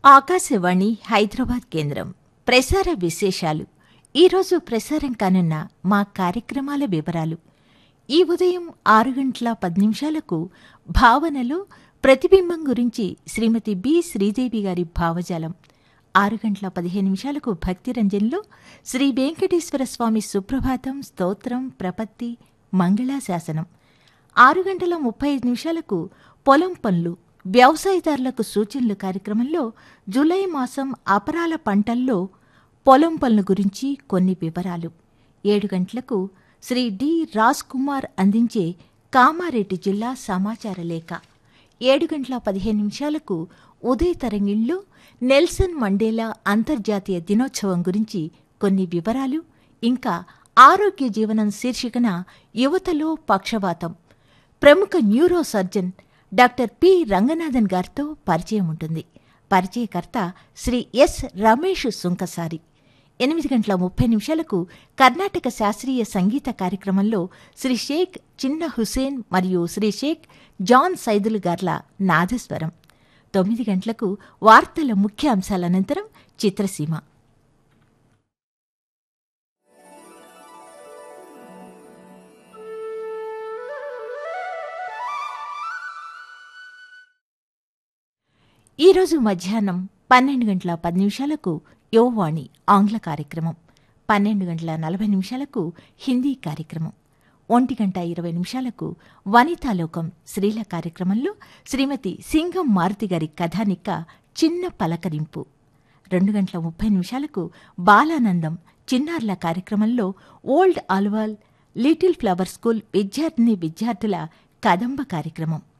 ఆకాశవాణి హైదరాబాద్ కేంద్రం ప్రసార విశేషాలు ఈరోజు ప్రసారం కానున్న మా కార్యక్రమాల వివరాలు ఈ ఉదయం ఆరు గంటల పది నిమిషాలకు భావనలో ప్రతిబింబం గురించి శ్రీమతి బి శ్రీదేవి గారి భావజాలం ఆరు గంటల పదిహేను నిమిషాలకు భక్తిరంజన్లో శ్రీ వెంకటేశ్వర స్వామి సుప్రభాతం స్తోత్రం ప్రపత్తి మంగళాశాసనం ఆరు గంటల ముప్పై ఐదు నిమిషాలకు పొలం పనులు వ్యవసాయదారులకు సూచనలు కార్యక్రమంలో జూలై మాసం అపరాల పంటల్లో పొలం పనుల గురించి కొన్ని వివరాలు ఏడు గంటలకు శ్రీ డి రాజ్ కుమార్ అందించే కామారెడ్డి జిల్లా సమాచార లేఖ ఏడు గంటల పదిహేను నిమిషాలకు ఉదయ తరంగిణిలో నెల్సన్ మండేలా అంతర్జాతీయ దినోత్సవం గురించి కొన్ని వివరాలు ఇంకా ఆరోగ్య జీవనం శీర్షికన యువతలో పక్షవాతం ప్రముఖ neurosurgeon doctor P Ranganathan గారితో పరిచయం ఉంటుంది పరిచయకర్త శ్రీ ఎస్ రమేష్ సుంకసారి ఎనిమిది గంటల ముప్పై నిమిషాలకు కర్ణాటక శాస్త్రీయ సంగీత కార్యక్రమంలో శ్రీ షేక్ చిన్న హుసేన్ మరియు శ్రీ షేక్ జాన్ సైదుల్ గార్ల నాదస్వరం తొమ్మిది గంటలకు వార్తల ముఖ్య అంశాల అనంతరం చిత్రసీమ ఈరోజు మధ్యాహ్నం పన్నెండు గంటల పది నిమిషాలకు యువవాణి ఆంగ్ల కార్యక్రమం పన్నెండు గంటల నలభై నిమిషాలకు హిందీ కార్యక్రమం ఒంటి గంట ఇరవై నిమిషాలకు వనితాలోకం స్త్రీల కార్యక్రమంలో శ్రీమతి సింగం మారుతి గారి కథానిక చిన్న పలకరింపు రెండు గంటల ముప్పై నిమిషాలకు బాలానందం చిన్నారుల కార్యక్రమంలో Old Alwal Little Flower School విద్యార్థిని విద్యార్థుల కదంబ కార్యక్రమం